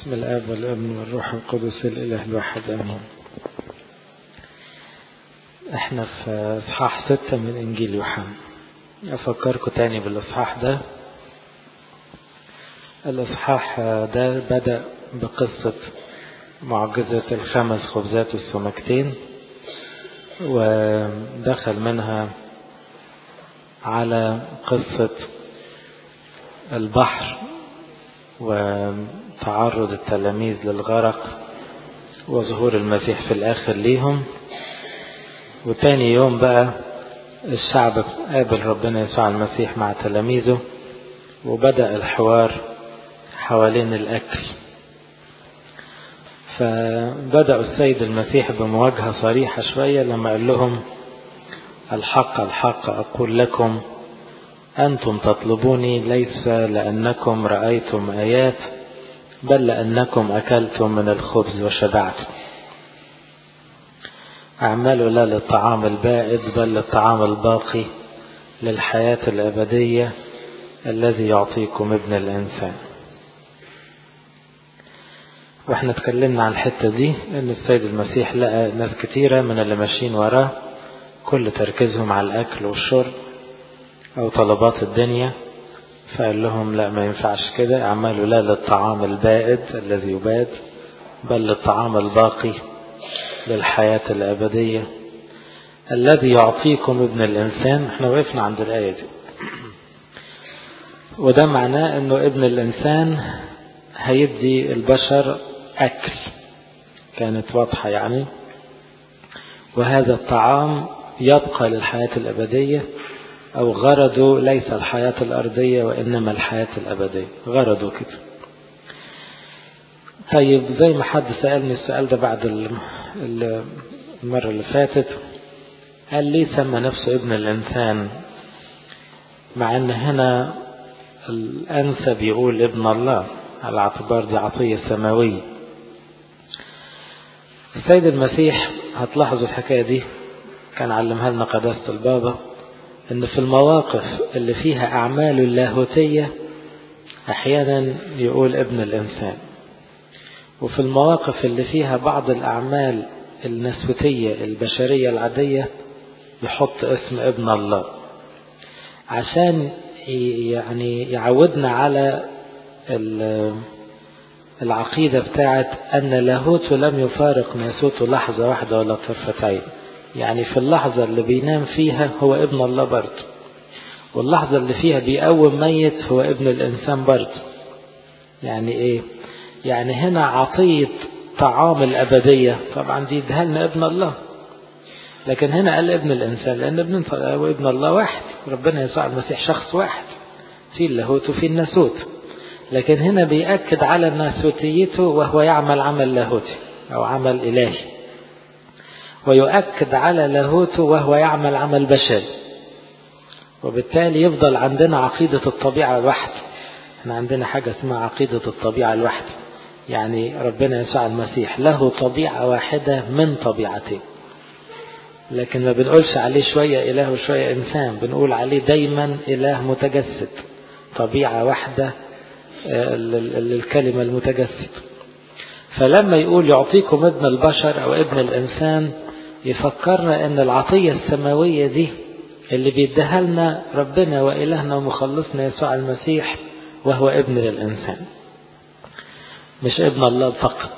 بسم الآب والابن والروح القدس الإله الواحد آمين احنا في اصحاح ستة من انجيل يوحنا افكركم تاني بالاصحاح ده الاصحاح ده بدأ بقصة معجزة الخمس خبزات والسمكتين ودخل منها على قصة البحر وتعرض التلاميذ للغرق وظهور المسيح في الآخر ليهم وتاني يوم بقى الشعب قابل ربنا يسوع المسيح مع تلاميذه وبدأ الحوار حوالين الأكل فبدأ السيد المسيح بمواجهة صريحة شوية لما قال لهم الحق الحق أقول لكم أنتم تطلبوني ليس لأنكم رأيتم آيات بل لأنكم أكلتم من الخبز وشبعتم أعملوا لا للطعام البائد بل للطعام الباقي للحياة الأبدية الذي يعطيكم ابن الإنسان واحنا اتكلمنا عن الحتة دي ان السيد المسيح لقى ناس كتيرة من اللي ماشيين وراه كل تركيزهم على الأكل والشرب أو طلبات الدنيا فقال لهم لا ما ينفعش كده اعملوا لا للطعام البائد الذي يباد بل للطعام الباقي للحياة الأبدية الذي يعطيكم ابن الإنسان احنا وقفنا عند الآية دي وده معناه انه ابن الإنسان هيدي البشر أكل كانت واضحة يعني وهذا الطعام يبقى للحياة الأبدية أو غرضه ليس الحياة الأرضية وإنما الحياة الأبدية غرضه كده طيب زي ما حد سألني السؤال ده بعد المرة اللي فاتت قال ليه سمى نفسه ابن الإنسان مع أن هنا الأنسب يقول ابن الله على اعتبار دي عطية سماوية السيد المسيح هتلاحظوا الحكاية دي كان علمها لنا قداسة البابا ان في المواقف اللي فيها اعمال اللاهوتية احيانا يقول ابن الانسان وفي المواقف اللي فيها بعض الاعمال النسوتية البشرية العادية يحط اسم ابن الله عشان يعني يعودنا على العقيدة بتاعت أن لاهوته لم يفارق ناسوته لحظة واحدة ولا طرفة عين يعني في اللحظة اللي بينام فيها هو ابن الله برضه واللحظة اللي فيها بيقوم ميت هو ابن الإنسان برضه يعني إيه يعني هنا عطية طعام الأبدية طبعا دي ادها لنا ابن الله لكن هنا قال ابن الإنسان لأن ابن وابن الله واحد ربنا يسوع المسيح شخص واحد في اللاهوت وفي الناسوت لكن هنا بيأكد على ناسوتيته وهو يعمل عمل لاهوتي أو عمل إلهي ويؤكد على لاهوته وهو يعمل عمل بشري وبالتالي يفضل عندنا عقيدة الطبيعة الواحدة احنا عندنا حاجة اسمها عقيدة الطبيعة الواحدة يعني ربنا يسوع المسيح له طبيعة واحدة من طبيعتين لكن ما بنقولش عليه شوية إله وشوية إنسان بنقول عليه دايما إله متجسد طبيعة واحدة للكلمة المتجسد فلما يقول يعطيكم ابن البشر أو ابن الإنسان يفكرنا أن العطية السماوية دي اللي بيديها لنا ربنا وإلهنا ومخلصنا يسوع المسيح وهو ابن للإنسان مش ابن الله فقط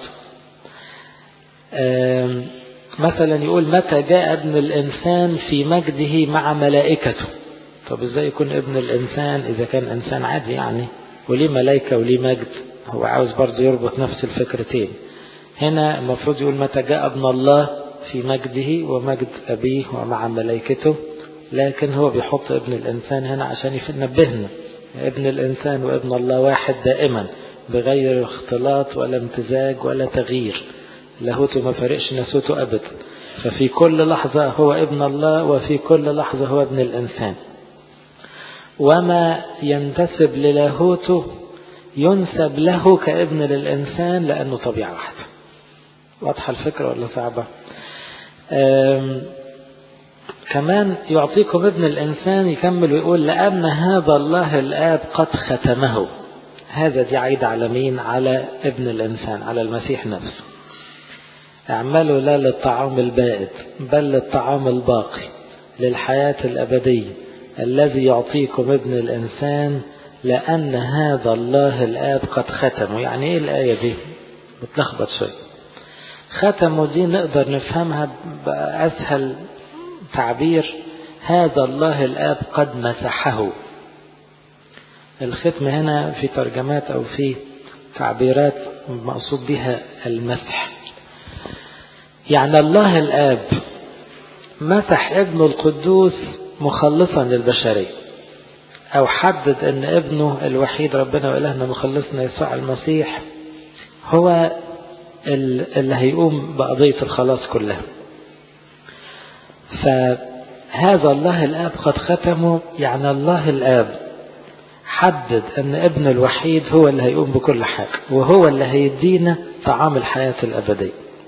مثلا يقول متى جاء ابن الإنسان في مجده مع ملائكته طب ازاي يكون ابن الإنسان إذا كان إنسان عادي يعني وليه ملائكة وليه مجد هو عاوز برضه يربط نفس الفكرتين هنا المفروض يقول متى جاء ابن الله في مجده ومجد أبيه ومع ملائكته لكن هو بيحط ابن الإنسان هنا عشان ينبهنا ابن الإنسان وابن الله واحد دائما بغير اختلاط ولا امتزاج ولا تغيير لاهوته ما فرقش ناسوته أبدا ففي كل لحظة هو ابن الله وفي كل لحظة هو ابن الإنسان وما ينتسب للاهوته ينسب له كابن للإنسان لأنه طبيعة واحدة واضحة الفكرة ولا صعبة كمان يعطيكم ابن الإنسان يكمل ويقول لأن هذا الله الآب قد ختمه هذا دي عيد على مين على ابن الإنسان على المسيح نفسه اعملوا لا للطعام البائد بل للطعام الباقي للحياة الأبدية الذي يعطيكم ابن الإنسان لأن هذا الله الآب قد ختمه يعني إيه الآية دي بتلخبط شوية ختمه دي نقدر نفهمها بأسهل تعبير هذا الله الآب قد مسحه الختم هنا في ترجمات أو في تعبيرات مقصود بها المسح يعني الله الآب مسح ابنه القدوس مخلصا للبشرية أو حدد أن ابنه الوحيد ربنا وإلهنا مخلصنا يسوع المسيح هو اللي هيقوم بقضية الخلاص كلها فهذا الله الآب قد ختمه يعني الله الآب حدد أن ابن الوحيد هو اللي هيقوم بكل حاجة وهو اللي هيدينا طعام الحياة الأبدية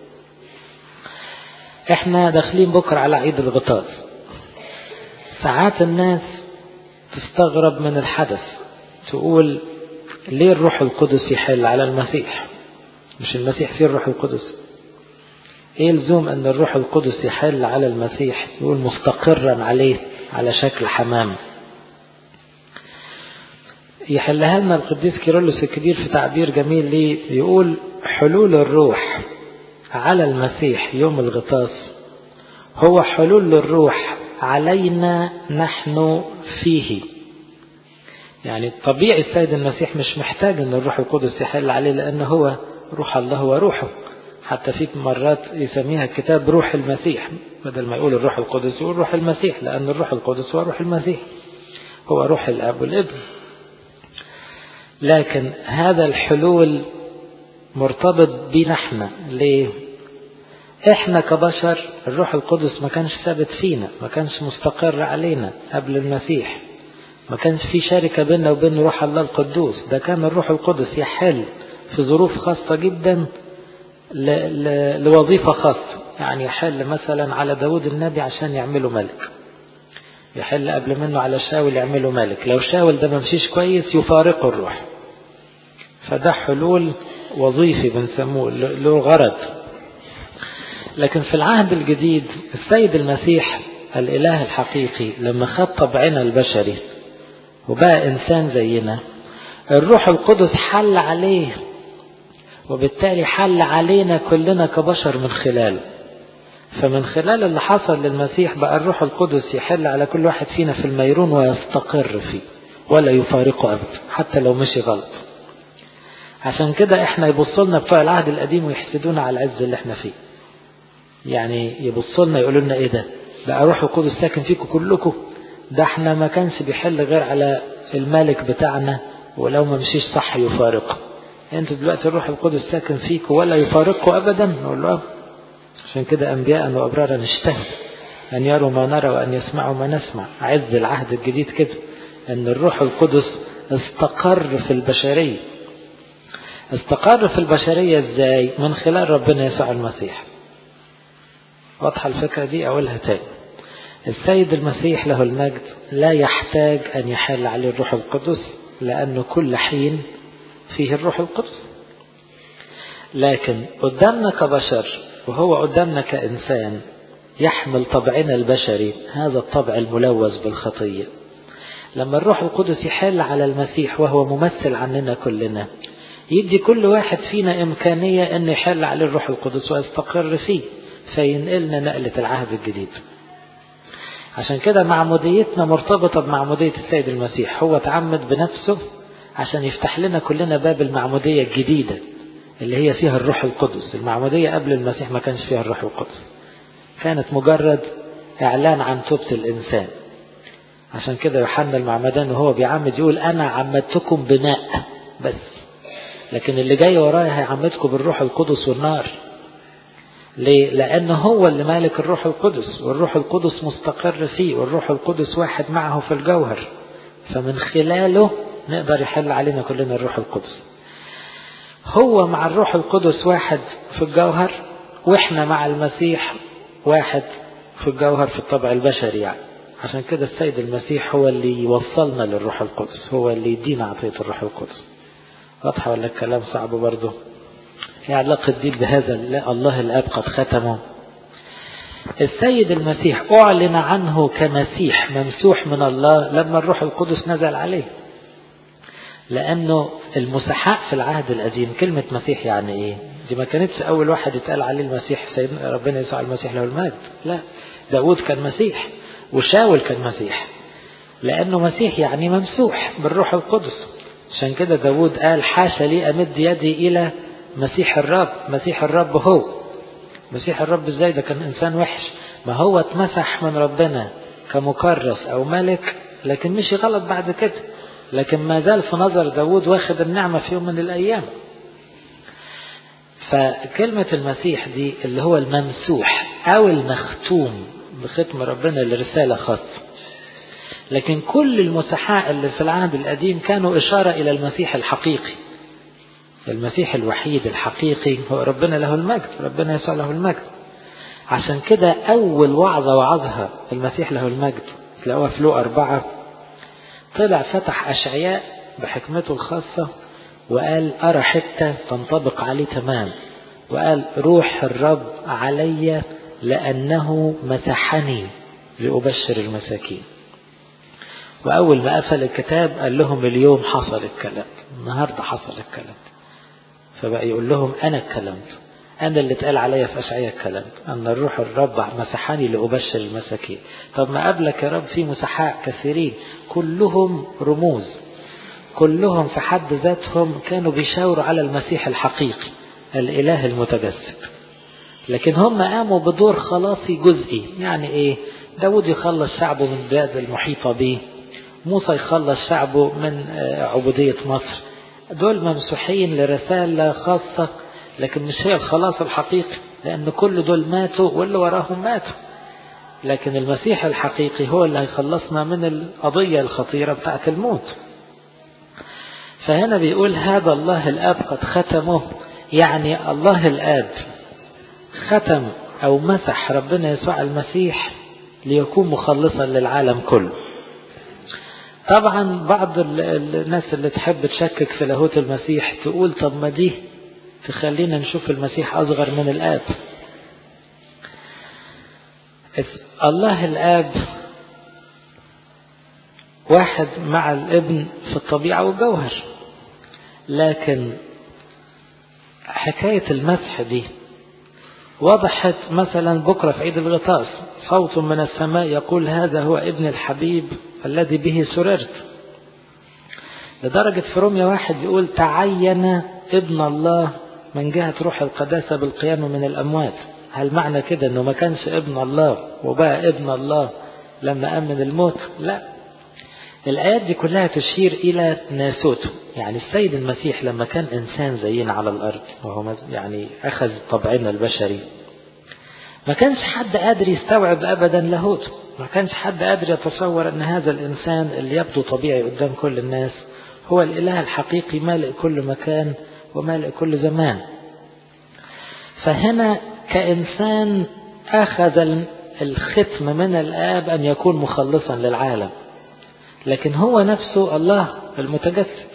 احنا داخلين بكرة على عيد الغطاس ساعات الناس تستغرب من الحدث تقول ليه الروح القدس يحل على المسيح مش المسيح فيه الروح القدس ايه لزوم ان الروح القدس يحل على المسيح يقول مستقرا عليه على شكل حمام يحلها لنا القديس كيرلس الكبير في تعبير جميل ليه يقول حلول الروح على المسيح يوم الغطاس هو حلول الروح علينا نحن فيه يعني طبيعي السيد المسيح مش محتاج ان الروح القدس يحل عليه لان هو روح الله وروحه حتى في مرات يسميها الكتاب روح المسيح بدل ما يقول الروح القدس يقول روح المسيح لان الروح القدس هو روح المسيح هو روح الاب والابن لكن هذا الحلول مرتبط بينا احنا ليه احنا كبشر الروح القدس ما كانش ثابت فينا ما كانش مستقر علينا قبل المسيح ما كانش في شركة بيننا وبين روح الله القدوس ده كان الروح القدس يحل في ظروف خاصة جدا ل... ل... لوظيفة خاصة يعني يحل مثلا على داود النبي عشان يعمله ملك يحل قبل منه على شاول يعمله ملك لو شاول ده ما مشيش كويس يفارقه الروح فده حلول وظيفي بنسموه له غرض لكن في العهد الجديد السيد المسيح الإله الحقيقي لما خد طبعنا البشري وبقى إنسان زينا الروح القدس حل عليه وبالتالي حل علينا كلنا كبشر من خلاله فمن خلال اللي حصل للمسيح بقى الروح القدس يحل على كل واحد فينا في الميرون ويستقر فيه ولا يفارقه أبدا حتى لو مشي غلط عشان كده احنا يبصوا لنا بتوع العهد القديم ويحسدونا على العز اللي احنا فيه يعني يبصوا لنا يقولوا لنا ايه ده بقى روح القدس ساكن فيكم كلكم ده احنا ما كانش بيحل غير على الملك بتاعنا ولو ما مشيش صح يفارقه انتوا دلوقتي الروح القدس ساكن فيكم ولا يفارقكم ابدا نقول له عشان كده انبياء وابرارا نجتهد ان يروا ما نرى وان يسمعوا ما نسمع عز العهد الجديد كده ان الروح القدس استقر في البشريه استقر في البشريه ازاي من خلال ربنا يسوع المسيح واضحه الفكره دي اقولها تاني السيد المسيح له المجد لا يحتاج ان يحل عليه الروح القدس لانه كل حين فيه الروح القدس لكن قدامنا كبشر وهو قدامنا كإنسان يحمل طبعنا البشري هذا الطبع الملوث بالخطية لما الروح القدس يحل على المسيح وهو ممثل عننا كلنا يدي كل واحد فينا إمكانية أن يحل عليه الروح القدس ويستقر فيه فينقلنا نقلة العهد الجديد عشان كده معموديتنا مرتبطة بمعمودية السيد المسيح هو تعمد بنفسه عشان يفتح لنا كلنا باب المعمودية الجديدة اللي هي فيها الروح القدس المعمودية قبل المسيح ما كانش فيها الروح القدس كانت مجرد إعلان عن توبة الإنسان عشان كده يوحنا المعمدان وهو بيعمد يقول أنا عمدتكم بماء بس لكن اللي جاي ورايا هيعمدكم بالروح القدس والنار ليه؟ لأن هو اللي مالك الروح القدس والروح القدس مستقر فيه والروح القدس واحد معه في الجوهر فمن خلاله نقدر يحل علينا كلنا الروح القدس هو مع الروح القدس واحد في الجوهر واحنا مع المسيح واحد في الجوهر في الطبع البشري يعني عشان كده السيد المسيح هو اللي يوصلنا للروح القدس هو اللي يدينا عطية الروح القدس واضحة ولا الكلام صعب برضه هي علاقة دي بهذا الله الآب قد ختمه السيد المسيح أعلن عنه كمسيح ممسوح من الله لما الروح القدس نزل عليه لأنه المسحاء في العهد القديم كلمة مسيح يعني إيه دي ما كانتش أول واحد يتقال عليه المسيح سيدنا ربنا يسوع المسيح له المجد لا داود كان مسيح وشاول كان مسيح لأنه مسيح يعني ممسوح بالروح القدس عشان كده داود قال حاشا لي أمد يدي إلى مسيح الرب مسيح الرب هو مسيح الرب ازاي ده كان إنسان وحش ما هو اتمسح من ربنا كمكرس أو ملك لكن مش غلط بعد كده لكن ما زال في نظر داود واخد النعمة في يوم من الأيام فكلمة المسيح دي اللي هو الممسوح أو المختوم بختم ربنا لرسالة خاصة لكن كل المسحاء اللي في العهد القديم كانوا إشارة إلى المسيح الحقيقي المسيح الوحيد الحقيقي هو ربنا له المجد ربنا يسوع له المجد عشان كده أول وعظة وعظها المسيح له المجد تلاقوها في لو أربعة طلع فتح أشعياء بحكمته الخاصة وقال أرى حتة تنطبق عليه تمام وقال روح الرب علي لأنه مسحني لأبشر المساكين وأول ما قفل الكتاب قال لهم اليوم حصل الكلام النهاردة حصل الكلام فبقى يقول لهم أنا اتكلمت أنا اللي اتقال عليا في أشعياء الكلام أن الروح الرب مسحني لأبشر المساكين طب ما قبلك يا رب في مسحاء كثيرين كلهم رموز كلهم في حد ذاتهم كانوا بيشاوروا على المسيح الحقيقي الإله المتجسد لكن هم قاموا بدور خلاصي جزئي يعني ايه داود يخلص شعبه من البلاد المحيطة به موسى يخلص شعبه من عبودية مصر دول ممسوحين لرسالة خاصة لكن مش هي الخلاص الحقيقي لأن كل دول ماتوا واللي وراهم ماتوا لكن المسيح الحقيقي هو اللي هيخلصنا من القضية الخطيرة بتاعت الموت فهنا بيقول هذا الله الآب قد ختمه يعني الله الآب ختم أو مسح ربنا يسوع المسيح ليكون مخلصا للعالم كله طبعا بعض الناس اللي تحب تشكك في لاهوت المسيح تقول طب ما دي تخلينا نشوف المسيح أصغر من الآب الله الآب واحد مع الابن في الطبيعة والجوهر لكن حكاية المسح دي وضحت مثلا بكرة في عيد الغطاس صوت من السماء يقول هذا هو ابن الحبيب الذي به سررت لدرجة في روميا واحد يقول تعين ابن الله من جهة روح القداسة بالقيام من الأموات هل معنى كده أنه ما كانش ابن الله وبقى ابن الله لما قام من الموت لا الآيات دي كلها تشير إلى ناسوته يعني السيد المسيح لما كان إنسان زينا على الأرض وهو يعني أخذ طبعنا البشري ما كانش حد قادر يستوعب أبدا لاهوته ما كانش حد قادر يتصور أن هذا الإنسان اللي يبدو طبيعي قدام كل الناس هو الإله الحقيقي مالئ كل مكان ومالئ كل زمان فهنا كإنسان أخذ الختم من الآب أن يكون مخلصا للعالم لكن هو نفسه الله المتجسد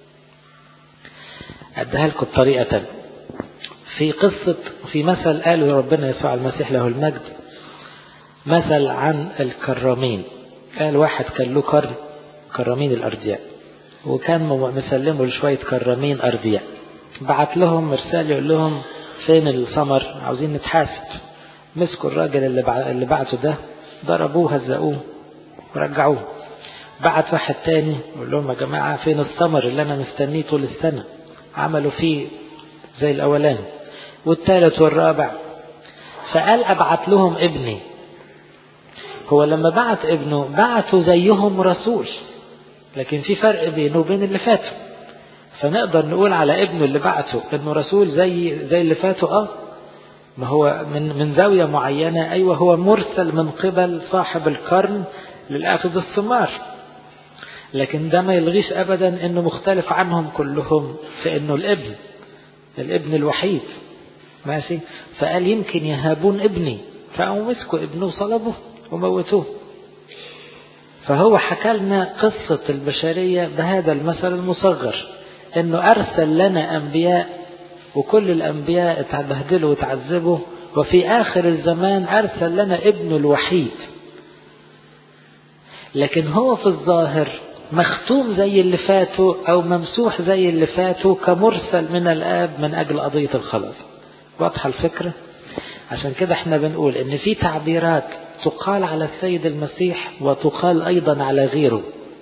أديها لكم بطريقة في قصة في مثل قاله ربنا يسوع المسيح له المجد مثل عن الكرامين قال واحد كان له كرم كرامين الأردياء وكان مسلمه لشوية كرامين أردياء بعت لهم مرسال يقول لهم فين الثمر عاوزين نتحاسب مسكوا الراجل اللي اللي بعته ده ضربوه هزقوه ورجعوه بعت واحد تاني يقول لهم يا جماعة فين الثمر اللي أنا مستنيه طول السنة عملوا فيه زي الأولاني والثالث والرابع فقال أبعت لهم ابني هو لما بعت ابنه بعته زيهم رسول لكن في فرق بينه وبين اللي فاتوا فنقدر نقول على ابنه اللي بعته انه رسول زي زي اللي فاتوا اه ما هو من من زاويه معينه ايوه هو مرسل من قبل صاحب القرن للاخذ الثمار لكن ده ما يلغيش ابدا انه مختلف عنهم كلهم في انه الابن الابن الوحيد ماشي فقال يمكن يهابون ابني فقاموا مسكوا ابنه وصلبوه وموتوه فهو حكى لنا قصة البشرية بهذا المثل المصغر انه ارسل لنا انبياء وكل الانبياء اتبهدلوا وتعذبوا وفي اخر الزمان ارسل لنا ابنه الوحيد لكن هو في الظاهر مختوم زي اللي فاتوا او ممسوح زي اللي فاتوا كمرسل من الاب من اجل قضية الخلاص واضحة الفكرة عشان كده احنا بنقول ان في تعبيرات تقال على السيد المسيح وتقال ايضا على غيره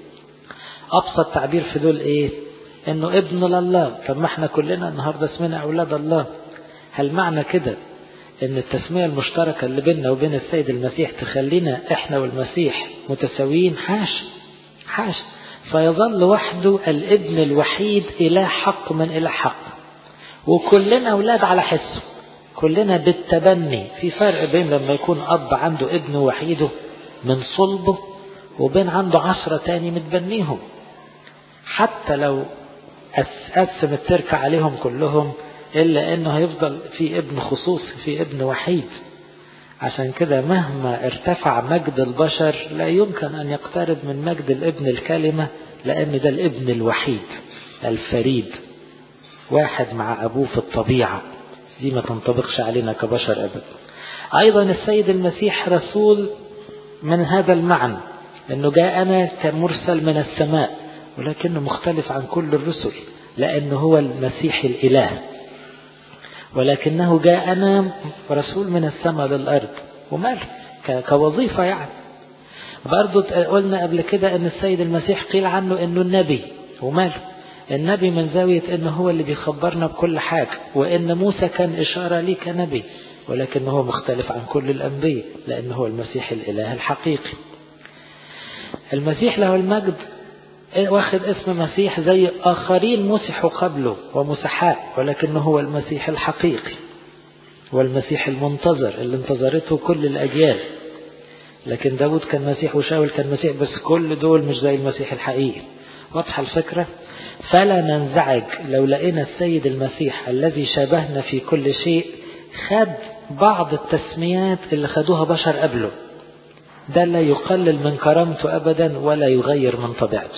ابسط تعبير في دول ايه انه ابن لله طب ما احنا كلنا النهاردة اسمنا اولاد الله هل معنى كده ان التسمية المشتركة اللي بيننا وبين السيد المسيح تخلينا احنا والمسيح متساويين حاش حاش فيظل وحده الابن الوحيد اله حق من اله حق وكلنا اولاد على حسه كلنا بالتبني في فرق بين لما يكون اب عنده ابن وحيده من صلبه وبين عنده عشرة تاني متبنيهم حتى لو قسم التركة عليهم كلهم إلا أنه هيفضل في ابن خصوصي في ابن وحيد عشان كده مهما ارتفع مجد البشر لا يمكن أن يقترب من مجد الابن الكلمة لأن ده الابن الوحيد الفريد واحد مع أبوه في الطبيعة دي ما تنطبقش علينا كبشر أبدا أيضا السيد المسيح رسول من هذا المعنى أنه جاءنا كمرسل من السماء ولكنه مختلف عن كل الرسل لأنه هو المسيح الإله ولكنه جاءنا رسول من السماء للأرض ومال كوظيفة يعني برضو قلنا قبل كده أن السيد المسيح قيل عنه أنه النبي ومال النبي من زاوية أنه هو اللي بيخبرنا بكل حاجة وأن موسى كان إشارة ليه كنبي ولكنه هو مختلف عن كل الأنبياء لأنه هو المسيح الإله الحقيقي المسيح له المجد واخد اسم مسيح زي آخرين مسحوا قبله ومسحاء ولكنه هو المسيح الحقيقي والمسيح المنتظر اللي انتظرته كل الأجيال لكن داود كان مسيح وشاول كان مسيح بس كل دول مش زي المسيح الحقيقي واضحة الفكرة فلا ننزعج لو لقينا السيد المسيح الذي شابهنا في كل شيء خد بعض التسميات اللي خدوها بشر قبله ده لا يقلل من كرامته أبدا ولا يغير من طبيعته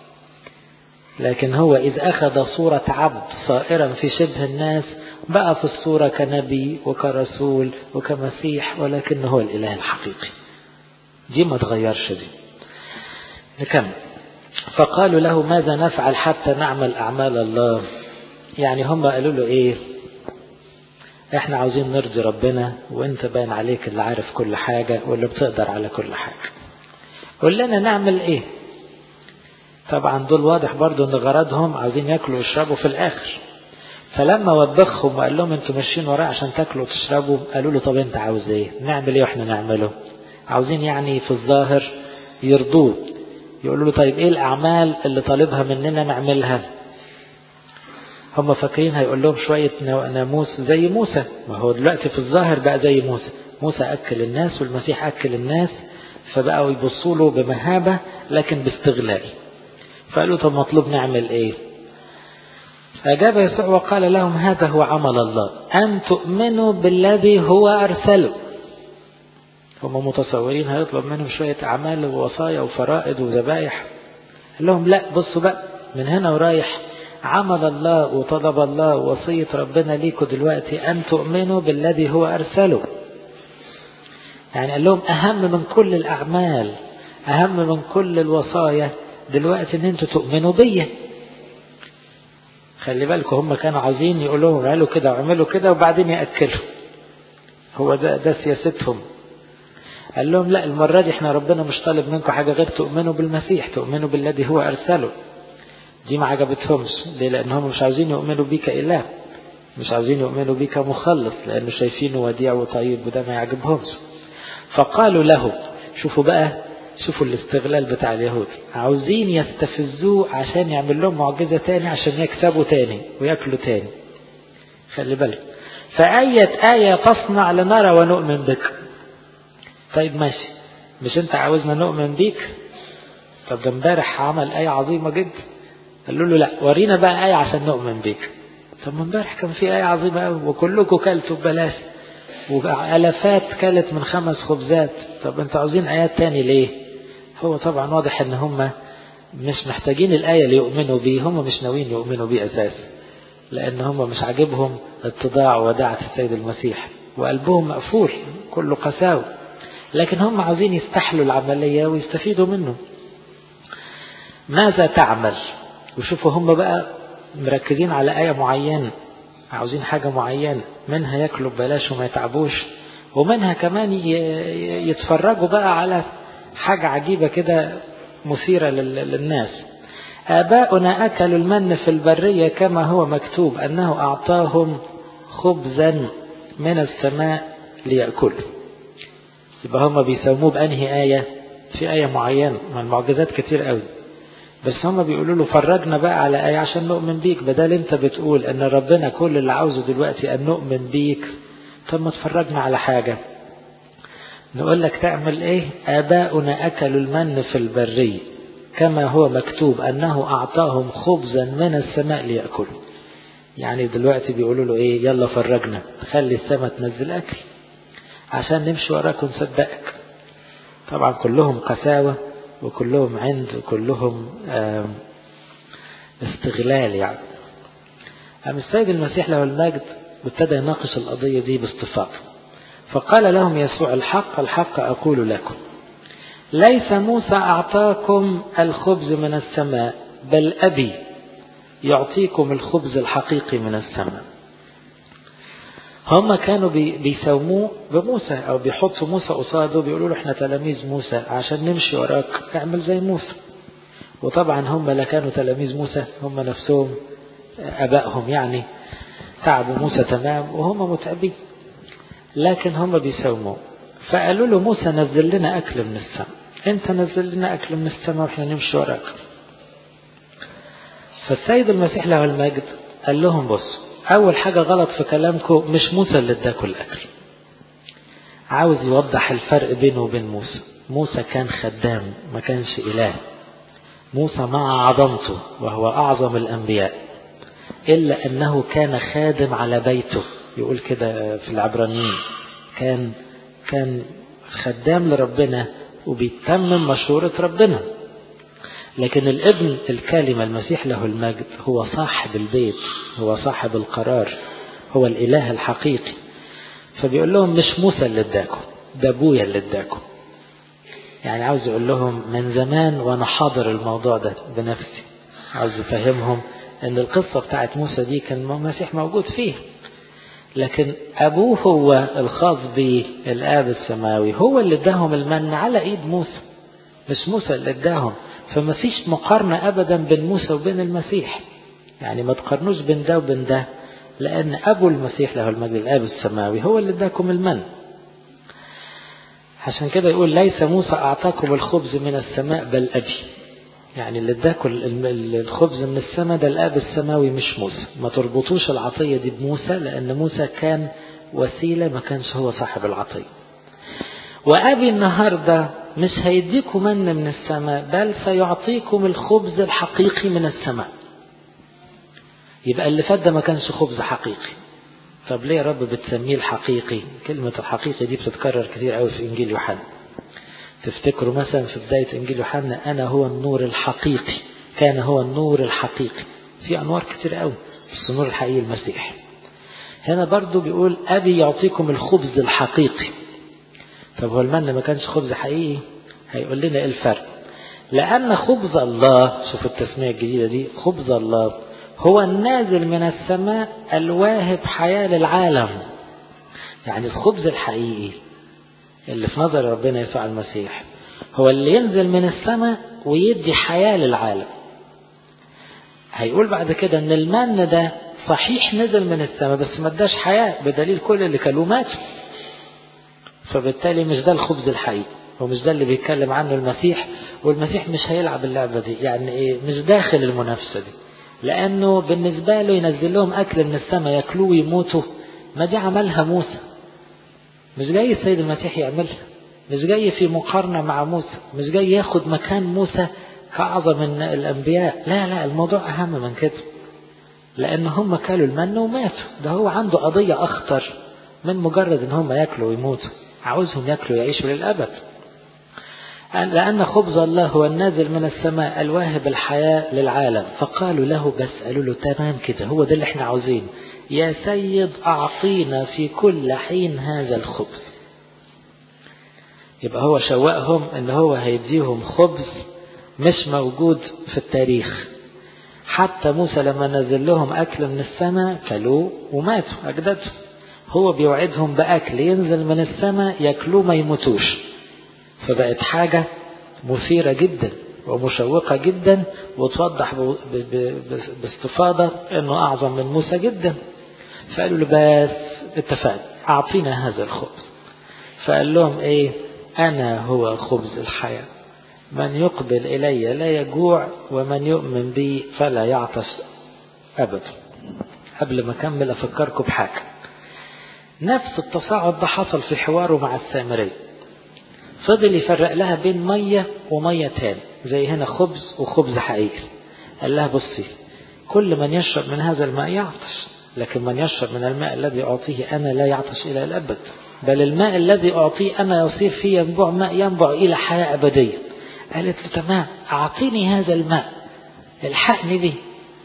لكن هو إذ أخذ صورة عبد صائرا في شبه الناس بقى في الصورة كنبي وكرسول وكمسيح ولكن هو الإله الحقيقي دي ما تغيرش دي نكمل فقالوا له ماذا نفعل حتى نعمل أعمال الله يعني هم قالوا له إيه احنا عاوزين نرضي ربنا وانت باين عليك اللي عارف كل حاجة واللي بتقدر على كل حاجة قول لنا نعمل ايه طبعا دول واضح برضو ان غرضهم عاوزين ياكلوا ويشربوا في الاخر فلما وبخهم وقال لهم انتوا ماشيين ورايا عشان تاكلوا وتشربوا قالوا له طب انت عاوز ايه نعمل ايه واحنا نعمله عاوزين يعني في الظاهر يرضوه يقولوا له طيب ايه الاعمال اللي طالبها مننا نعملها هم فاكرين هيقول لهم شوية ناموس زي موسى ما هو دلوقتي في الظاهر بقى زي موسى موسى أكل الناس والمسيح أكل الناس فبقوا يبصوا له بمهابة لكن باستغلال فقالوا طب مطلوب نعمل ايه فأجاب يسوع وقال لهم هذا هو عمل الله أن تؤمنوا بالذي هو أرسله هم متصورين هيطلب منهم شوية أعمال ووصايا وفرائض وذبايح قال لهم لا بصوا بقى من هنا ورايح عمل الله وطلب الله وصية ربنا ليكوا دلوقتي أن تؤمنوا بالذي هو أرسله يعني قال لهم أهم من كل الأعمال أهم من كل الوصايا دلوقتي أن أنتوا تؤمنوا بيا خلي بالكم هم كانوا عاوزين يقولوا لهم اعملوا كده واعملوا كده وبعدين يأكلوا هو ده ده سياستهم قال لهم لا المرة دي احنا ربنا مش طالب منكم حاجة غير تؤمنوا بالمسيح تؤمنوا بالذي هو أرسله دي ما عجبتهمش ليه لأنهم مش عاوزين يؤمنوا بيك إله مش عاوزين يؤمنوا بيك مخلص لأنه شايفينه وديع وطيب وده ما يعجبهمش فقالوا له شوفوا بقى شوفوا الاستغلال بتاع اليهود عاوزين يستفزوه عشان يعمل لهم معجزة تاني عشان يكسبوا تاني وياكلوا تاني خلي بالك فأية آية تصنع لنرى ونؤمن بك طيب ماشي مش انت عاوزنا نؤمن بيك طب ده امبارح عمل آية عظيمة جدا قالوا له لا ورينا بقى آية عشان نؤمن بيك طب ما امبارح كان في آية عظيمة قوي وكلكم كلتوا ببلاش وألفات كلت من خمس خبزات طب انتوا عاوزين آيات تاني ليه هو طبعا واضح ان هم مش محتاجين الآية اللي يؤمنوا بيه هم مش ناويين يؤمنوا بيه أساسا لأن هم مش عاجبهم اتضاع ودعة السيد المسيح وقلبهم مقفول كله قساوة لكن هم عاوزين يستحلوا العملية ويستفيدوا منه ماذا تعمل وشوفوا هم بقى مركزين على آية معينة عاوزين حاجة معينة منها ياكلوا ببلاش وما يتعبوش ومنها كمان يتفرجوا بقى على حاجة عجيبة كده مثيرة للناس آباؤنا أكلوا المن في البرية كما هو مكتوب أنه أعطاهم خبزا من السماء ليأكلوا يبقى هم بيسموه بأنهي آية في آية معينة من المعجزات كتير قوي بس هم بيقولوا له فرجنا بقى على آية عشان نؤمن بيك بدل انت بتقول ان ربنا كل اللي عاوزه دلوقتي ان نؤمن بيك طب ما تفرجنا على حاجة نقول لك تعمل ايه آباؤنا أكلوا المن في البرية كما هو مكتوب أنه أعطاهم خبزا من السماء ليأكلوا يعني دلوقتي بيقولوا له ايه يلا فرجنا خلي السماء تنزل أكل عشان نمشي وراك ونصدقك طبعا كلهم قساوة وكلهم عند وكلهم استغلال يعني أم السيد المسيح له المجد ابتدى يناقش القضية دي باستفاضة فقال لهم يسوع الحق الحق أقول لكم ليس موسى أعطاكم الخبز من السماء بل أبي يعطيكم الخبز الحقيقي من السماء هم كانوا بيساوموه بموسى او بيحطوا موسى قصاده بيقولوا له احنا تلاميذ موسى عشان نمشي وراك اعمل زي موسى وطبعا هم لا كانوا تلاميذ موسى هم نفسهم ابائهم يعني تعبوا موسى تمام وهم متعبين لكن هم بيساوموه فقالوا له موسى نزل لنا اكل من السماء انت نزل لنا اكل من السماء واحنا نمشي وراك فالسيد المسيح له المجد قال لهم بصوا أول حاجة غلط في كلامكم مش موسى اللي اداكوا الأكل عاوز يوضح الفرق بينه وبين موسى موسى كان خدام ما كانش إله موسى مع عظمته وهو أعظم الأنبياء إلا أنه كان خادم على بيته يقول كده في العبرانيين كان كان خدام لربنا وبيتمم مشورة ربنا لكن الابن الكلمة المسيح له المجد هو صاحب البيت هو صاحب القرار هو الإله الحقيقي فبيقول لهم مش موسى اللي اداكم ده ابويا اللي اداكم يعني عاوز يقول لهم من زمان وانا حاضر الموضوع ده بنفسي عاوز يفهمهم ان القصة بتاعت موسى دي كان المسيح موجود فيه لكن ابوه هو الخاص به الاب السماوي هو اللي اداهم المن على ايد موسى مش موسى اللي اداهم فما فيش مقارنة ابدا بين موسى وبين المسيح يعني ما تقارنوش بين ده وبين ده لأن أبو المسيح له المجد الآب السماوي هو اللي اداكم المن عشان كده يقول ليس موسى أعطاكم الخبز من السماء بل أبي يعني اللي اداكم الخبز من السماء ده الآب السماوي مش موسى ما تربطوش العطية دي بموسى لأن موسى كان وسيلة ما كانش هو صاحب العطية وأبي النهاردة مش هيديكم من من السماء بل سيعطيكم الخبز الحقيقي من السماء يبقى اللي فات ده ما كانش خبز حقيقي طب ليه يا رب بتسميه الحقيقي كلمة الحقيقي دي بتتكرر كتير قوي في إنجيل يوحنا تفتكروا مثلا في بداية إنجيل يوحنا أنا هو النور الحقيقي كان هو النور الحقيقي في أنوار كتير قوي بس النور الحقيقي المسيح هنا برضو بيقول أبي يعطيكم الخبز الحقيقي طب هو المن ما كانش خبز حقيقي هيقول لنا إيه الفرق لأن خبز الله شوف التسمية الجديدة دي خبز الله هو النازل من السماء الواهب حياة للعالم يعني الخبز الحقيقي اللي في نظر ربنا يسوع المسيح هو اللي ينزل من السماء ويدي حياة للعالم هيقول بعد كده ان المن ده صحيح نزل من السماء بس ما اداش حياة بدليل كل اللي كلوه ماتوا فبالتالي مش ده الخبز الحقيقي ومش ده اللي بيتكلم عنه المسيح والمسيح مش هيلعب اللعبة دي يعني ايه مش داخل المنافسة دي لأنه بالنسبة له ينزل لهم أكل من السماء ياكلوه ويموتوا ما دي عملها موسى مش جاي السيد المسيح يعملها مش جاي في مقارنة مع موسى مش جاي ياخد مكان موسى كأعظم من الأنبياء لا لا الموضوع أهم من كده لأن هم كلوا المن وماتوا ده هو عنده قضية أخطر من مجرد إن هم ياكلوا ويموتوا عاوزهم ياكلوا ويعيشوا للأبد لأن خبز الله هو النازل من السماء الواهب الحياة للعالم فقالوا له بس قالوا له تمام كده هو ده اللي احنا عاوزينه يا سيد أعطينا في كل حين هذا الخبز يبقى هو شوقهم ان هو هيديهم خبز مش موجود في التاريخ حتى موسى لما نزل لهم أكل من السماء كلوه وماتوا أجدادهم هو بيوعدهم بأكل ينزل من السماء ياكلوه ما يموتوش فبقت حاجة مثيرة جدا ومشوقة جدا وتوضح باستفاضة انه اعظم من موسى جدا فقالوا له بس اتفقنا اعطينا هذا الخبز فقال لهم ايه انا هو خبز الحياة من يقبل الي لا يجوع ومن يؤمن بي فلا يعطش ابدا قبل ما اكمل افكركم بحاجة نفس التصاعد ده حصل في حواره مع السامريه فضل يفرق لها بين مية ومية تاني زي هنا خبز وخبز حقيقي قال لها بصي كل من يشرب من هذا الماء يعطش لكن من يشرب من الماء الذي أعطيه أنا لا يعطش إلى الأبد بل الماء الذي أعطيه أنا يصير فيه ينبع ماء ينبع إلى حياة أبدية قالت له تمام أعطيني هذا الماء الحقني به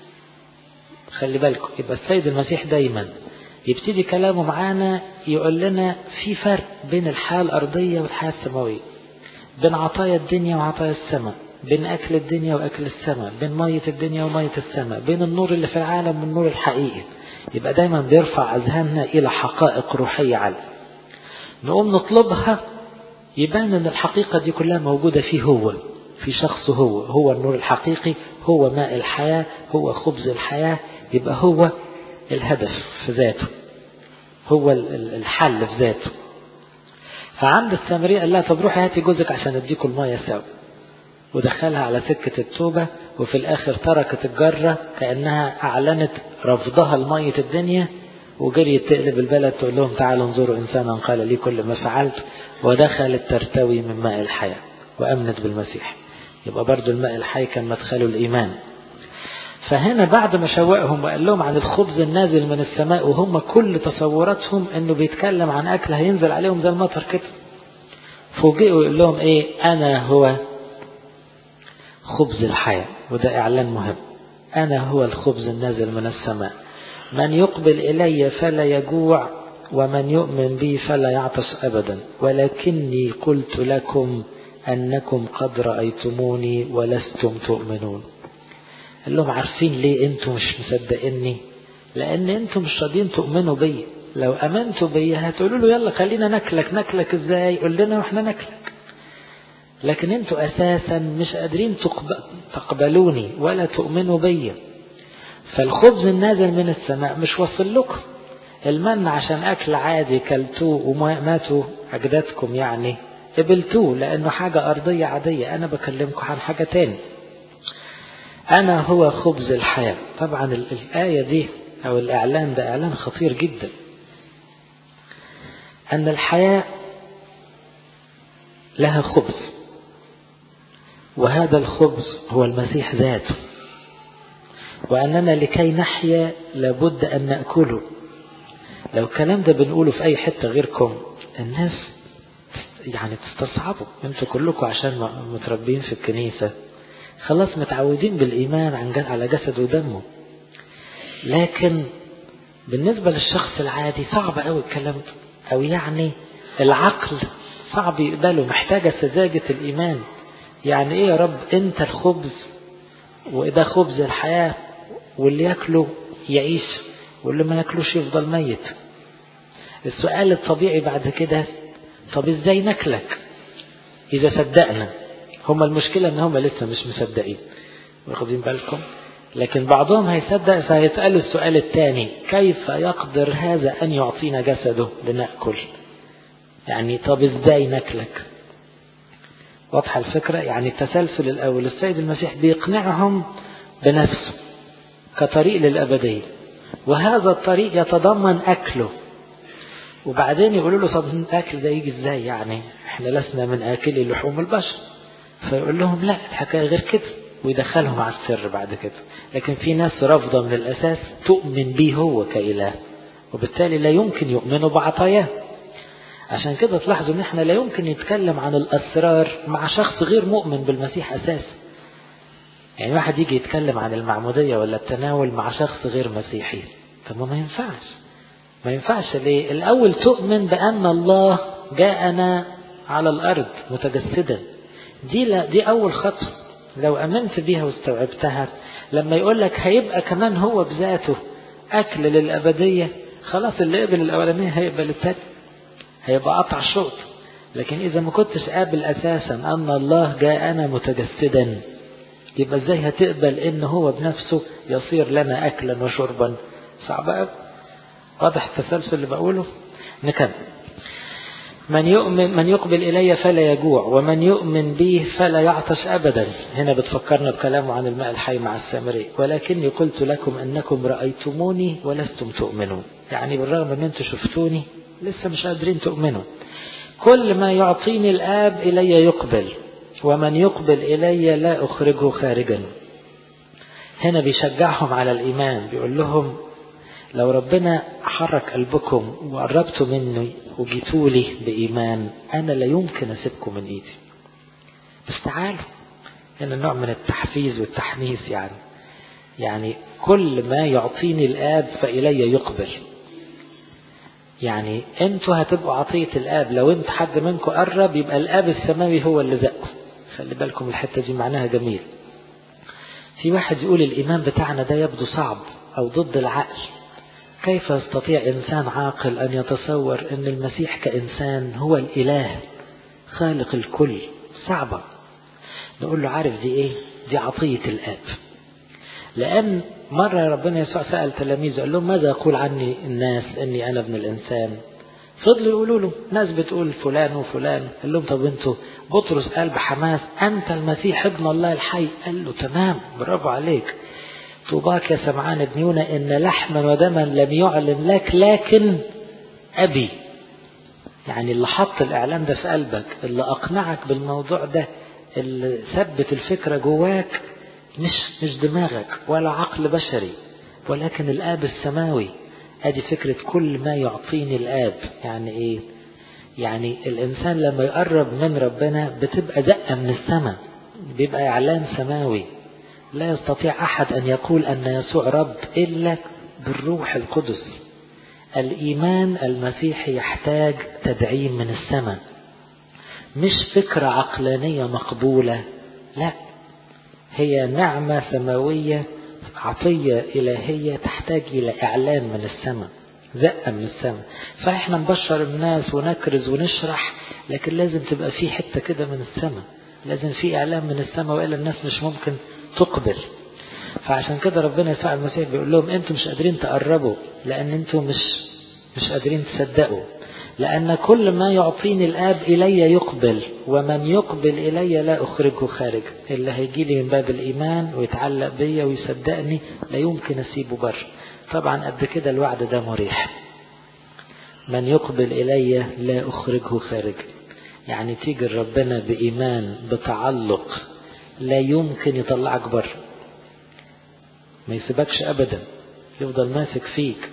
خلي بالكم يبقى السيد المسيح دايما يبتدي كلامه معانا يقول لنا في فرق بين الحياة الأرضية والحياة السماوية بين عطايا الدنيا وعطايا السماء بين أكل الدنيا وأكل السماء بين مية الدنيا ومية السماء بين النور اللي في العالم والنور الحقيقي يبقى دايما بيرفع أذهاننا إلى حقائق روحية عالية نقوم نطلبها يبان أن الحقيقة دي كلها موجودة فيه هو في شخصه هو هو النور الحقيقي هو ماء الحياة هو خبز الحياة يبقى هو الهدف في ذاته هو الحل في ذاته فعند السامرية قال لها طب روحي هاتي جوزك عشان اديكوا المية سوا ودخلها على سكة التوبة وفي الآخر تركت الجرة كأنها أعلنت رفضها لمية الدنيا وجريت تقلب البلد تقول لهم تعالوا انظروا إنسانا قال لي كل ما فعلت ودخلت ترتوي من ماء الحياة وأمنت بالمسيح يبقى برضو الماء الحي كان مدخله الإيمان فهنا بعد ما شوقهم وقال لهم عن الخبز النازل من السماء وهم كل تصوراتهم انه بيتكلم عن اكل هينزل عليهم زي المطر كده فوجئوا يقول لهم ايه انا هو خبز الحياة وده اعلان مهم انا هو الخبز النازل من السماء من يقبل الي فلا يجوع ومن يؤمن بي فلا يعطش ابدا ولكني قلت لكم انكم قد رايتموني ولستم تؤمنون قال لهم عارفين ليه انتم مش مصدقيني لان انتم مش راضيين تؤمنوا بيا لو امنتوا بيا هتقولوا له يلا خلينا ناكلك ناكلك ازاي قول لنا واحنا ناكلك لكن انتوا اساسا مش قادرين تقبلوني ولا تؤمنوا بيا فالخبز النازل من السماء مش واصل لكم المن عشان اكل عادي كلتوه وماتوا اجدادكم يعني قبلتوه لانه حاجة ارضية عادية انا بكلمكم عن حاجة تاني أنا هو خبز الحياة طبعا الآية دي أو الإعلان ده إعلان خطير جدا أن الحياة لها خبز وهذا الخبز هو المسيح ذاته وأننا لكي نحيا لابد أن نأكله لو الكلام ده بنقوله في أي حتة غيركم الناس يعني تستصعبوا انتوا كلكم عشان متربين في الكنيسة خلاص متعودين بالإيمان عن على جسد ودمه لكن بالنسبة للشخص العادي صعب قوي الكلام ده أو يعني العقل صعب يقبله محتاجة سذاجة الإيمان يعني إيه يا رب أنت الخبز وده خبز الحياة واللي ياكله يعيش واللي ما ياكلوش يفضل ميت السؤال الطبيعي بعد كده طب ازاي ناكلك إذا صدقنا هم المشكلة ان هم لسه مش مصدقين واخدين بالكم لكن بعضهم هيصدق فهيسألوا السؤال الثاني كيف يقدر هذا أن يعطينا جسده لنأكل يعني طب ازاي ناكلك واضحة الفكرة يعني التسلسل الأول السيد المسيح بيقنعهم بنفسه كطريق للأبدية وهذا الطريق يتضمن أكله وبعدين يقولوا له طب الأكل ده يجي ازاي يعني احنا لسنا من آكلي لحوم البشر فيقول لهم لا الحكاية غير كده ويدخلهم على السر بعد كده لكن في ناس رافضة من الأساس تؤمن به هو كإله وبالتالي لا يمكن يؤمنوا بعطاياه عشان كده تلاحظوا ان احنا لا يمكن نتكلم عن الاسرار مع شخص غير مؤمن بالمسيح اساسا يعني واحد يجي يتكلم عن المعمودية ولا التناول مع شخص غير مسيحي طب ما ينفعش ما ينفعش ليه الاول تؤمن بان الله جاءنا على الارض متجسدا دي لا دي اول خطوه لو امنت بيها واستوعبتها لما يقول لك هيبقى كمان هو بذاته اكل للابديه خلاص اللي قبل الاولانيه هيقبل الثاني هيبقى قطع شوط لكن اذا ما كنتش قابل اساسا ان الله جاءنا متجسدا يبقى ازاي هتقبل ان هو بنفسه يصير لنا اكلا وشربا صعب قوي واضح التسلسل اللي بقوله نكمل من يؤمن من يقبل إلي فلا يجوع ومن يؤمن بي فلا يعطش أبدا هنا بتفكرنا بكلامه عن الماء الحي مع السامري ولكني قلت لكم أنكم رأيتموني ولستم تؤمنون يعني بالرغم أن أنتم شفتوني لسه مش قادرين تؤمنوا كل ما يعطيني الآب إلي يقبل ومن يقبل إلي لا أخرجه خارجا هنا بيشجعهم على الإيمان بيقول لهم لو ربنا حرك قلبكم وقربتوا مني وجيتوا لي بإيمان أنا لا يمكن أسيبكم من إيدي بس تعالوا هنا نوع من التحفيز والتحميس يعني يعني كل ما يعطيني الآب فإلي يقبل يعني انتوا هتبقوا عطية الآب لو انت حد منكم قرب يبقى الآب السماوي هو اللي زقه خلي بالكم الحتة دي معناها جميل في واحد يقول الإيمان بتاعنا ده يبدو صعب أو ضد العقل كيف يستطيع إنسان عاقل أن يتصور أن المسيح كإنسان هو الإله خالق الكل صعبة نقول له عارف دي إيه دي عطية الآب لأن مرة ربنا يسوع سأل تلاميذه قال لهم ماذا يقول عني الناس أني أنا ابن الإنسان فضلوا يقولوا له ناس بتقول فلان وفلان قال لهم طب انتوا بطرس قال بحماس أنت المسيح ابن الله الحي قال له تمام برافو عليك طوباك يا سمعان ابن يونا إن لحما ودما لم يعلن لك لكن أبي يعني اللي حط الإعلان ده في قلبك اللي أقنعك بالموضوع ده اللي ثبت الفكرة جواك مش مش دماغك ولا عقل بشري ولكن الآب السماوي ادي فكرة كل ما يعطيني الآب يعني ايه يعني الإنسان لما يقرب من ربنا بتبقى دقة من السماء بيبقى إعلان سماوي لا يستطيع أحد أن يقول أن يسوع رب إلا بالروح القدس الإيمان المسيحي يحتاج تدعيم من السماء مش فكرة عقلانية مقبولة لا هي نعمة سماوية عطية إلهية تحتاج إلى إعلان من السماء زقة من السماء فإحنا نبشر الناس ونكرز ونشرح لكن لازم تبقى في حتة كده من السماء لازم في إعلان من السماء وإلا الناس مش ممكن تقبل فعشان كده ربنا يسوع المسيح بيقول لهم انتم مش قادرين تقربوا لان انتم مش مش قادرين تصدقوا لأن كل ما يعطيني الآب إلي يقبل ومن يقبل إلي لا أخرجه خارج اللي هيجي لي من باب الإيمان ويتعلق بيا ويصدقني لا يمكن أسيبه بر طبعا قد كده الوعد ده مريح من يقبل إلي لا أخرجه خارج يعني تيجي ربنا بإيمان بتعلق لا يمكن يطلعك بر ما يسيبكش أبدا يفضل ماسك فيك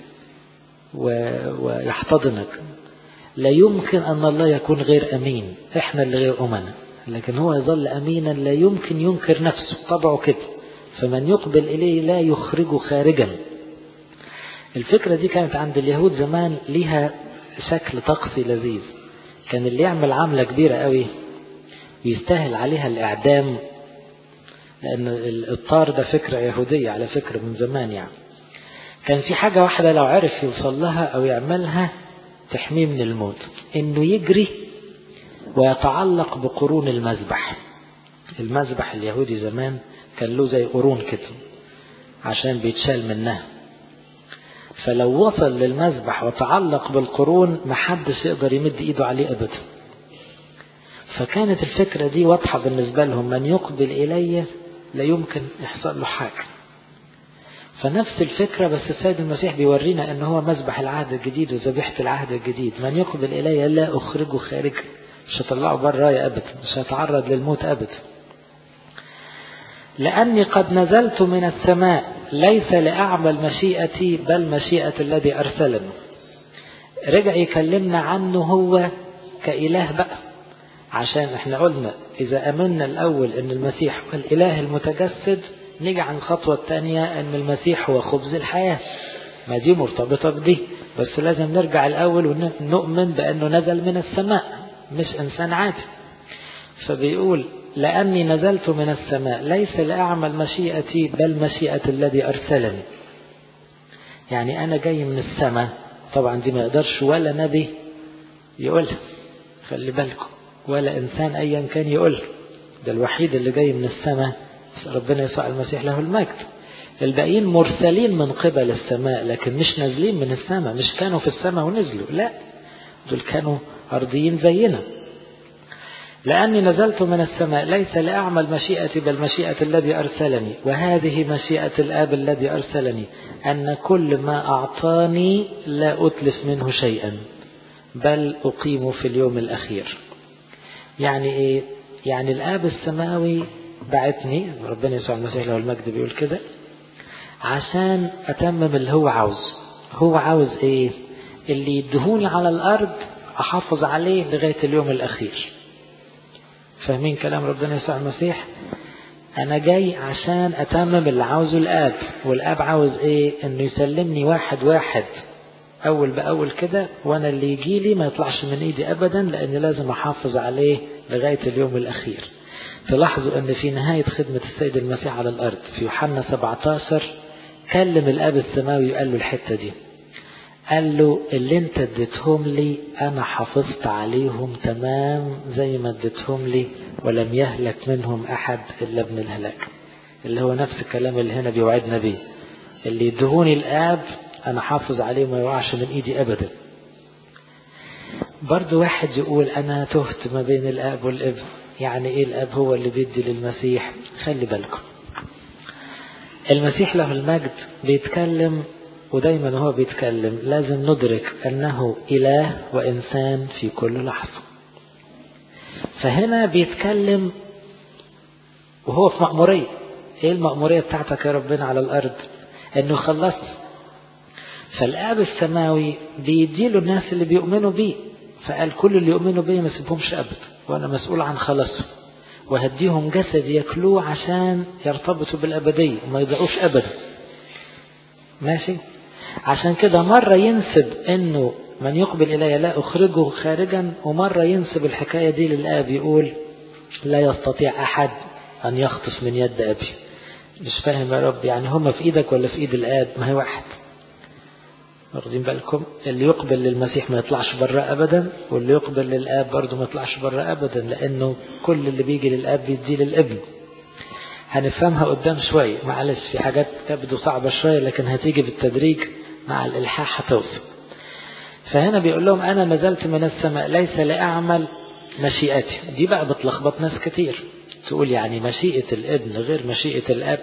ويحتضنك لا يمكن أن الله يكون غير أمين إحنا اللي غير أمنا لكن هو يظل أمينا لا يمكن ينكر نفسه طبعه كده فمن يقبل إليه لا يخرجه خارجا الفكرة دي كانت عند اليهود زمان ليها شكل طقسي لذيذ كان اللي يعمل عملة كبيرة قوي ويستاهل عليها الإعدام لأن الطار ده فكرة يهودية على فكرة من زمان يعني كان في حاجة واحدة لو عرف يوصل لها أو يعملها تحميه من الموت انه يجري ويتعلق بقرون المذبح المذبح اليهودي زمان كان له زي قرون كده عشان بيتشال منها فلو وصل للمذبح وتعلق بالقرون محدش يقدر يمد ايده عليه ابدا فكانت الفكرة دي واضحة بالنسبة لهم من يقبل إلي لا يمكن يحصل له حاجة فنفس الفكرة بس السيد المسيح بيورينا ان هو مذبح العهد الجديد وذبيحة العهد الجديد من يقبل الي لا اخرجه خارج مش هطلعه برايا ابدا مش هتعرض للموت ابدا لاني قد نزلت من السماء ليس لاعمل مشيئتي بل مشيئة الذي ارسلني رجع يكلمنا عنه هو كإله بقى عشان احنا قلنا إذا أمنا الأول أن المسيح هو الإله المتجسد نيجي عن الخطوة الثانية أن المسيح هو خبز الحياة ما دي مرتبطة بدي بس لازم نرجع الأول ونؤمن بأنه نزل من السماء مش إنسان عادي فبيقول لأني نزلت من السماء ليس لأعمل مشيئتي بل مشيئة الذي أرسلني يعني أنا جاي من السماء طبعا دي ما يقدرش ولا نبي يقولها خلي بالكم ولا إنسان أيا كان يقولها ده الوحيد اللي جاي من السماء ربنا يسوع المسيح له المجد الباقيين مرسلين من قبل السماء لكن مش نازلين من السماء مش كانوا في السماء ونزلوا لا دول كانوا أرضيين زينا لأني نزلت من السماء ليس لأعمل مشيئتي بل مشيئة الذي أرسلني وهذه مشيئة الآب الذي أرسلني أن كل ما أعطاني لا أتلف منه شيئا بل أقيم في اليوم الأخير يعني إيه يعني الآب السماوي بعتني ربنا يسوع المسيح له المجد بيقول كده عشان أتمم اللي هو عاوز هو عاوز إيه اللي يدهوني على الأرض أحافظ عليه لغاية اليوم الأخير فاهمين كلام ربنا يسوع المسيح أنا جاي عشان أتمم اللي عاوزه الآب والآب عاوز إيه إنه يسلمني واحد واحد أول بأول كده وأنا اللي يجي لي ما يطلعش من إيدي أبدا لأني لازم أحافظ عليه لغاية اليوم الأخير تلاحظوا أن في نهاية خدمة السيد المسيح على الأرض في يوحنا 17 كلم الآب السماوي وقال له الحتة دي قال له اللي انت اديتهم لي انا حافظت عليهم تمام زي ما اديتهم لي ولم يهلك منهم احد الا ابن الهلاك اللي هو نفس الكلام اللي هنا بيوعدنا بيه اللي يدهوني الاب انا حافظ عليه ما يوقعش من ايدي ابدا برضو واحد يقول انا تهت ما بين الاب والابن يعني ايه الاب هو اللي بيدي للمسيح خلي بالكم المسيح له المجد بيتكلم ودايما هو بيتكلم لازم ندرك أنه إله وإنسان في كل لحظة فهنا بيتكلم وهو في مأمورية إيه المأمورية بتاعتك يا ربنا على الأرض أنه خلص فالآب السماوي بيديله الناس اللي بيؤمنوا بيه فقال كل اللي يؤمنوا بيه ما سيبهمش أبدا وأنا مسؤول عن خلاصهم وهديهم جسد ياكلوه عشان يرتبطوا بالأبدية وما يضيعوش أبدا ماشي عشان كده مرة ينسب انه من يقبل الي لا اخرجه خارجا ومرة ينسب الحكاية دي للاب يقول لا يستطيع احد ان يخطف من يد ابي مش فاهم يا رب يعني هما في ايدك ولا في ايد الاب ما هي واحد واخدين بالكم اللي يقبل للمسيح ما يطلعش بره ابدا واللي يقبل للاب برضه ما يطلعش بره ابدا لانه كل اللي بيجي للاب بيديه للابن هنفهمها قدام شوية معلش في حاجات تبدو صعبة شوية لكن هتيجي بالتدريج مع الإلحاح هتوصل فهنا بيقول لهم أنا نزلت من السماء ليس لأعمل مشيئتي دي بقى بتلخبط ناس كتير تقول يعني مشيئة الابن غير مشيئة الأب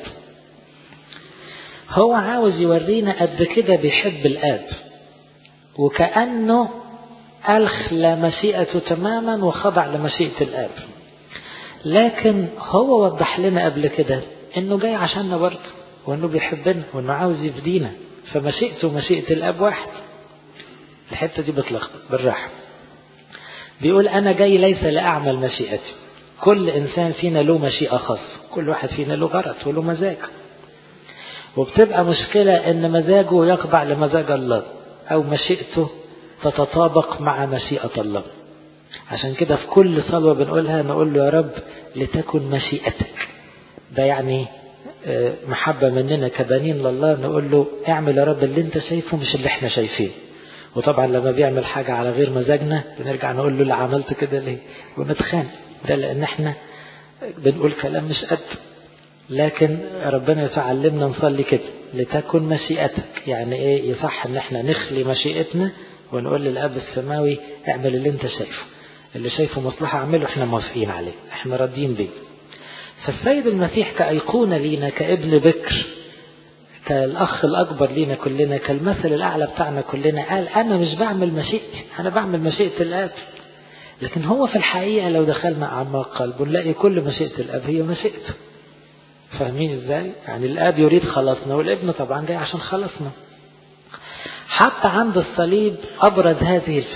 هو عاوز يورينا قد كده بيحب الآب وكأنه ألخلى مشيئته تماما وخضع لمشيئة الآب لكن هو وضح لنا قبل كده انه جاي عشاننا برضه وانه بيحبنا وانه عاوز يفدينا فمشيئته ومشيئة الاب واحد الحتة دي بتلخبط بالراحة بيقول انا جاي ليس لاعمل مشيئتي كل انسان فينا له مشيئة خاصة كل واحد فينا له غرض وله مزاج وبتبقى مشكلة ان مزاجه يخضع لمزاج الله او مشيئته تتطابق مع مشيئة الله عشان كده في كل صلوة بنقولها نقول له يا رب لتكن مشيئتك ده يعني محبة مننا كبنين لله نقول له اعمل يا رب اللي انت شايفه مش اللي احنا شايفين وطبعا لما بيعمل حاجة على غير مزاجنا بنرجع نقول له اللي عملت كده ليه ونتخان ده لان احنا بنقول كلام مش قد لكن ربنا يتعلمنا نصلي كده لتكن مشيئتك يعني ايه يصح ان احنا نخلي مشيئتنا ونقول للاب السماوي اعمل اللي انت شايفه اللي شايفه مصلحة اعمله احنا موافقين عليه احنا راضيين بيه فالسيد المسيح كأيقونة لينا كابن بكر كالأخ الأكبر لينا كلنا كالمثل الأعلى بتاعنا كلنا قال أنا مش بعمل مشيئتي أنا بعمل مشيئة الآب لكن هو في الحقيقة لو دخلنا أعماق قلبه نلاقي كل مشيئة الآب هي مشيئته فاهمين ازاي؟ يعني الآب يريد خلاصنا والابن طبعا جاي عشان خلصنا حتى عند الصليب أبرز هذه الفكر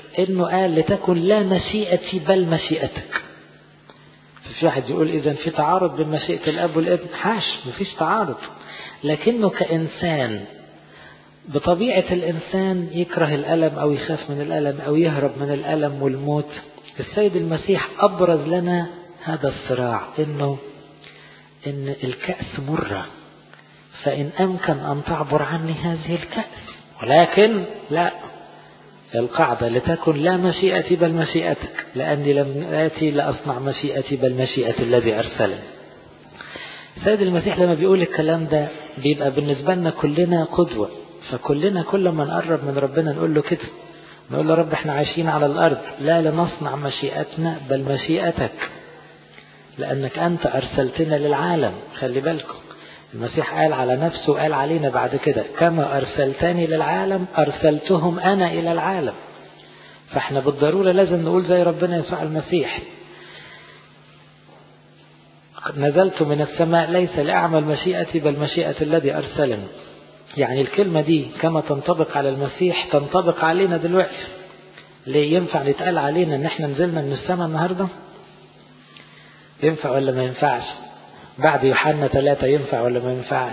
انه قال لتكن لا مشيئتي بل مشيئتك في واحد يقول اذا في تعارض بين مشيئة الاب والابن حاش مفيش تعارض لكنه كإنسان بطبيعة الإنسان يكره الألم أو يخاف من الألم أو يهرب من الألم والموت السيد المسيح أبرز لنا هذا الصراع إنه إن الكأس مرة فإن أمكن أن تعبر عني هذه الكأس ولكن لا القاعدة لتكن لا مشيئتي بل مشيئتك لأني لم آتي لأصنع مشيئتي بل مشيئة الذي أرسلني سيد المسيح لما بيقول الكلام ده بيبقى بالنسبة لنا كلنا قدوة فكلنا كل ما نقرب من ربنا نقول له كده نقول له رب احنا عايشين على الأرض لا لنصنع مشيئتنا بل مشيئتك لأنك أنت أرسلتنا للعالم خلي بالكم المسيح قال على نفسه قال علينا بعد كده كما أرسلتني للعالم أرسلتهم أنا إلى العالم فاحنا بالضرورة لازم نقول زي ربنا يسوع المسيح نزلت من السماء ليس لأعمل مشيئتي بل مشيئة الذي أرسلني يعني الكلمة دي كما تنطبق على المسيح تنطبق علينا دلوقتي ليه ينفع يتقال علينا ان احنا نزلنا من السماء النهاردة ينفع ولا ما ينفعش بعد يوحنا ثلاثة ينفع ولا ما ينفعش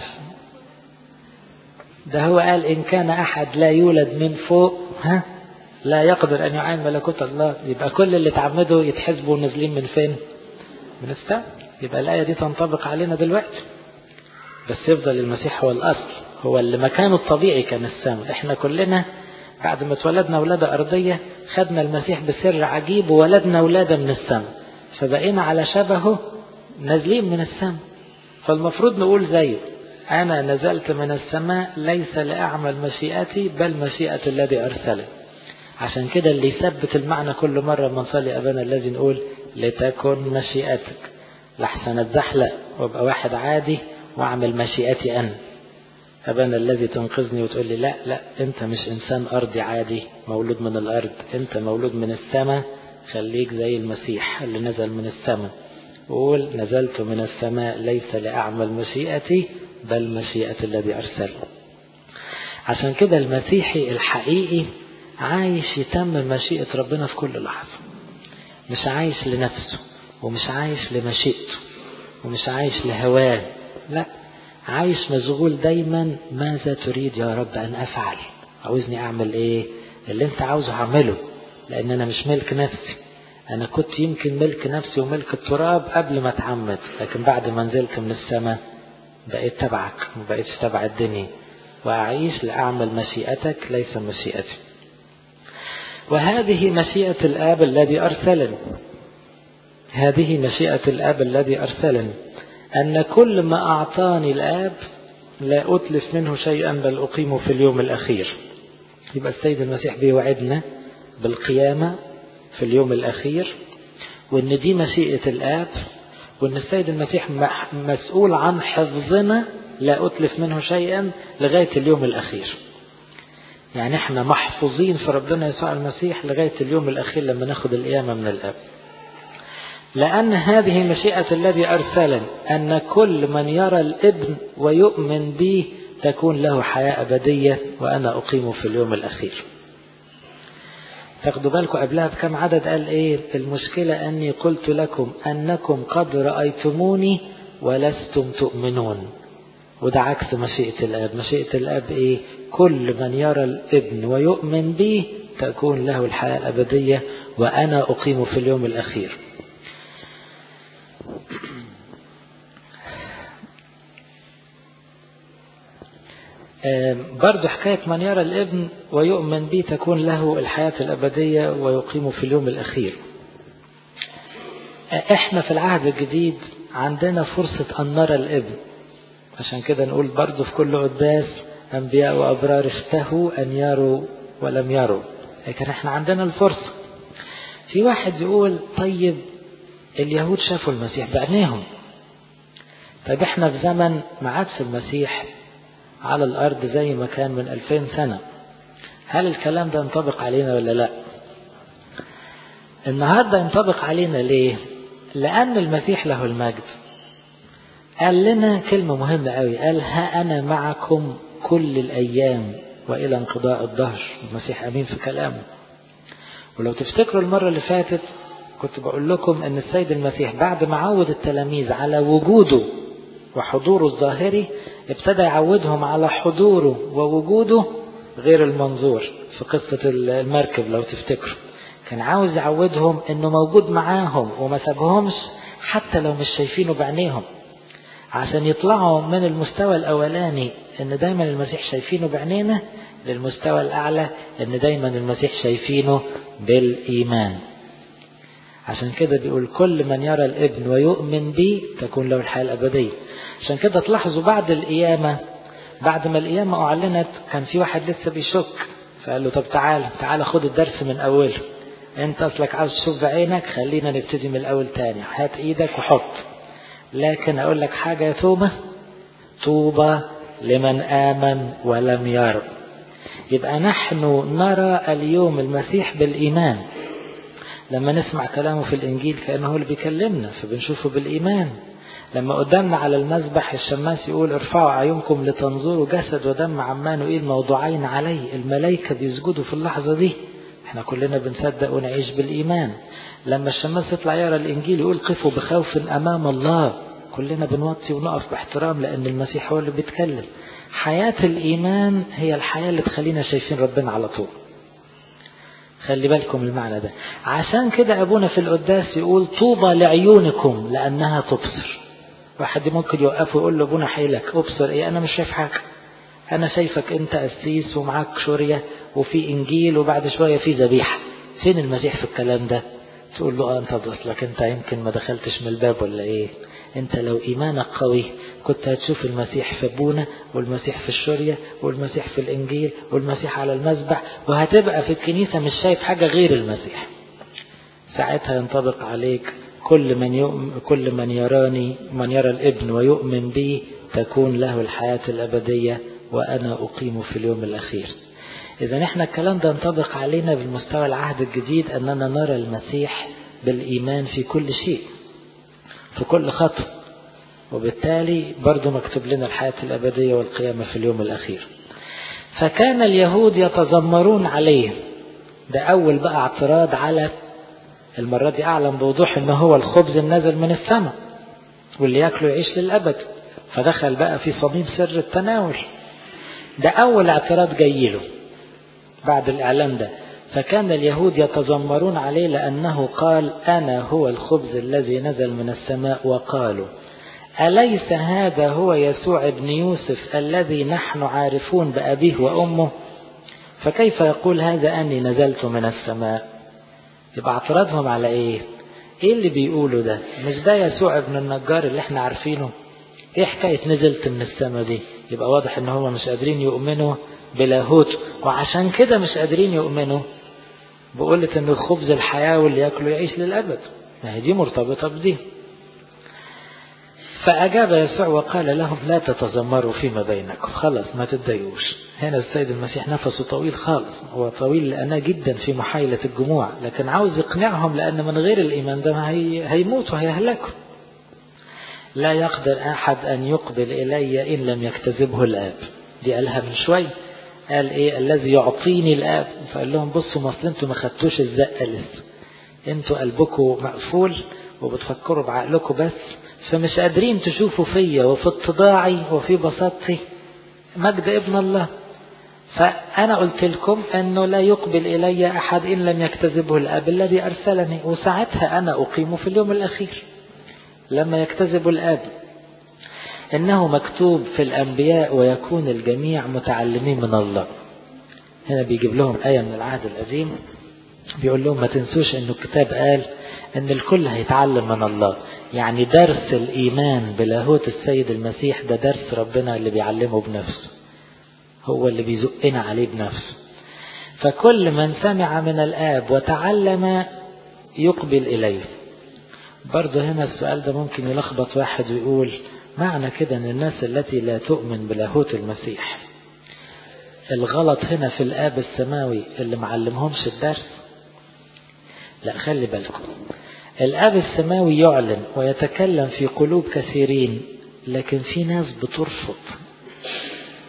ده هو قال إن كان أحد لا يولد من فوق ها لا يقدر أن يعاين ملكوت الله يبقى كل اللي تعمدوا يتحسبوا نازلين من فين من السماء يبقى الآية دي تنطبق علينا دلوقتي بس يفضل المسيح هو الأصل هو اللي مكانه الطبيعي كان السماء احنا كلنا بعد ما اتولدنا ولادة أرضية خدنا المسيح بسر عجيب وولدنا ولادة من السماء فبقينا على شبهه نازلين من السماء فالمفروض نقول زيه أنا نزلت من السماء ليس لأعمل مشيئتي بل مشيئة الذي أرسله عشان كده اللي يثبت المعنى كل مرة ما نصلي أبانا الذي نقول لتكن مشيئتك لحسن اتزحلق وابقى واحد عادي واعمل مشيئتي أنا أبانا الذي تنقذني وتقول لي لا لا أنت مش إنسان أرضي عادي مولود من الأرض أنت مولود من السماء خليك زي المسيح اللي نزل من السماء وقول نزلت من السماء ليس لأعمل مشيئتي بل مشيئة الذي أرسل عشان كده المسيحي الحقيقي عايش يتم مشيئة ربنا في كل لحظة مش عايش لنفسه ومش عايش لمشيئته ومش عايش لهواه لا عايش مشغول دايما ماذا تريد يا رب أن أفعل عاوزني أعمل إيه اللي أنت عاوزه أعمله لأن أنا مش ملك نفسي أنا كنت يمكن ملك نفسي وملك التراب قبل ما أتعمد لكن بعد ما نزلت من السماء بقيت تبعك ما بقيتش تبع الدنيا وأعيش لأعمل مشيئتك ليس مشيئتي وهذه مشيئة الآب الذي أرسلني هذه مشيئة الآب الذي أرسلني أن كل ما أعطاني الآب لا أتلف منه شيئا بل أقيمه في اليوم الأخير يبقى السيد المسيح بيوعدنا بالقيامة في اليوم الأخير وأن دي مشيئة الآب وأن السيد المسيح مسؤول عن حفظنا لا أتلف منه شيئا لغاية اليوم الأخير يعني احنا محفوظين في ربنا يسوع المسيح لغاية اليوم الأخير لما ناخد القيامة من الآب لأن هذه مشيئة الذي أرسلني أن كل من يرى الابن ويؤمن به تكون له حياة أبدية وأنا أقيمه في اليوم الأخير تاخدوا بالكم قبلها بكم عدد قال ايه المشكلة أني قلت لكم أنكم قد رأيتموني ولستم تؤمنون وده عكس مشيئة الآب مشيئة الآب ايه كل من يرى الابن ويؤمن به تكون له الحياة الأبدية وأنا أقيمه في اليوم الأخير برضو حكاية من يرى الابن ويؤمن به تكون له الحياة الأبدية ويقيم في اليوم الأخير احنا في العهد الجديد عندنا فرصة أن نرى الابن عشان كده نقول برضو في كل قداس أنبياء وأبرار اشتهوا أن يروا ولم يروا لكن احنا عندنا الفرصة في واحد يقول طيب اليهود شافوا المسيح بعينيهم طيب احنا في زمن ما عادش المسيح على الأرض زي ما كان من ألفين سنة هل الكلام ده ينطبق علينا ولا لا النهاردة ينطبق علينا ليه لأن المسيح له المجد قال لنا كلمة مهمة قوي قال ها أنا معكم كل الأيام وإلى انقضاء الظهر المسيح أمين في كلامه ولو تفتكروا المرة اللي فاتت كنت بقول لكم ان السيد المسيح بعد ما عود التلاميذ على وجوده وحضوره الظاهري ابتدى يعودهم على حضوره ووجوده غير المنظور في قصة المركب لو تفتكروا كان عاوز يعودهم انه موجود معاهم وما سابهمش حتى لو مش شايفينه بعينيهم عشان يطلعوا من المستوى الاولاني ان دايما المسيح شايفينه بعينينا للمستوى الاعلى ان دايما المسيح شايفينه بالايمان عشان كده بيقول كل من يرى الابن ويؤمن بي تكون له الحياة الأبدية عشان كده تلاحظوا بعد القيامة بعد ما القيامة أعلنت كان في واحد لسه بيشك فقال له طب تعال تعال خد الدرس من أوله انت أصلك عاوز تشوف بعينك خلينا نبتدي من الأول تاني هات إيدك وحط لكن أقول لك حاجة يا توبة طوبى لمن آمن ولم يرى يبقى نحن نرى اليوم المسيح بالإيمان لما نسمع كلامه في الإنجيل كأنه اللي بيكلمنا فبنشوفه بالإيمان لما قدامنا على المذبح الشماس يقول ارفعوا أعينكم لتنظروا جسد ودم عمانوئيل موضوعين عليه الملائكة بيسجدوا في اللحظة دي احنا كلنا بنصدق ونعيش بالإيمان لما الشماس يطلع يقرا الإنجيل يقول قفوا بخوف أمام الله كلنا بنوطي ونقف باحترام لأن المسيح هو اللي بيتكلم حياة الإيمان هي الحياة اللي تخلينا شايفين ربنا على طول خلي بالكم المعنى ده عشان كده أبونا في القداس يقول طوبى لعيونكم لأنها تبصر واحد ممكن يوقفه ويقول له أبونا حيلك أبصر إيه أنا مش شايف حاجة أنا شايفك أنت قسيس ومعاك شورية وفي إنجيل وبعد شوية في ذبيحة فين المسيح في الكلام ده تقول له اه انت بصلك انت يمكن ما دخلتش من الباب ولا ايه انت لو ايمانك قوي كنت هتشوف المسيح في ابونا والمسيح في الشورية والمسيح في الانجيل والمسيح على المذبح وهتبقى في الكنيسة مش شايف حاجة غير المسيح ساعتها ينطبق عليك كل من يؤمن كل من يراني من يرى الابن ويؤمن بي تكون له الحياة الأبدية وأنا أقيم في اليوم الأخير إذا احنا الكلام ده ينطبق علينا بالمستوى العهد الجديد أننا نرى المسيح بالإيمان في كل شيء في كل خطوة وبالتالي برضو مكتوب لنا الحياة الأبدية والقيامة في اليوم الأخير فكان اليهود يتذمرون عليه ده أول بقى اعتراض على المرة دي أعلم بوضوح أنه هو الخبز النازل من السماء واللي ياكله يعيش للأبد فدخل بقى في صميم سر التناول ده أول اعتراض جاي له بعد الإعلان ده فكان اليهود يتذمرون عليه لأنه قال أنا هو الخبز الذي نزل من السماء وقالوا أليس هذا هو يسوع ابن يوسف الذي نحن عارفون بأبيه وأمه فكيف يقول هذا أني نزلت من السماء يبقى اعتراضهم على إيه إيه اللي بيقولوا ده مش ده يسوع ابن النجار اللي احنا عارفينه إيه حكاية نزلت من السماء دي يبقى واضح ان هم مش قادرين يؤمنوا بلاهوت وعشان كده مش قادرين يؤمنوا بقولة ان الخبز الحياة واللي ياكله يعيش للأبد ما هي دي مرتبطة بدي فأجاب يسوع وقال لهم لا تتذمروا فيما بينكم خلاص ما تتضايقوش هنا السيد المسيح نفسه طويل خالص هو طويل لأنه جدا في محايلة الجموع لكن عاوز يقنعهم لأن من غير الإيمان ده هي هيموتوا هيهلكوا لا يقدر أحد أن يقبل إلي إن لم يكتذبه الآب دي قالها من شوي قال إيه الذي يعطيني الآب فقال لهم بصوا ما أصل أنتوا ما خدتوش الزقة لسه أنتوا قلبكم مقفول وبتفكروا بعقلكم بس فمش قادرين تشوفوا فيا وفي اتضاعي وفي بساطتي مجد ابن الله فأنا قلت لكم أنه لا يقبل إلي أحد إن لم يكتذبه الآب الذي أرسلني وساعتها أنا أقيم في اليوم الأخير لما يكتذب الآب إنه مكتوب في الأنبياء ويكون الجميع متعلمين من الله هنا بيجيب لهم آية من العهد القديم بيقول لهم ما تنسوش أنه الكتاب قال أن الكل هيتعلم من الله يعني درس الإيمان بلاهوت السيد المسيح ده درس ربنا اللي بيعلمه بنفسه هو اللي بيزقنا عليه بنفسه فكل من سمع من الآب وتعلم يقبل إليه برضه هنا السؤال ده ممكن يلخبط واحد ويقول معنى كده ان الناس التي لا تؤمن بلاهوت المسيح الغلط هنا في الآب السماوي اللي معلمهمش الدرس لا خلي بالكم الآب السماوي يعلن ويتكلم في قلوب كثيرين لكن في ناس بترفض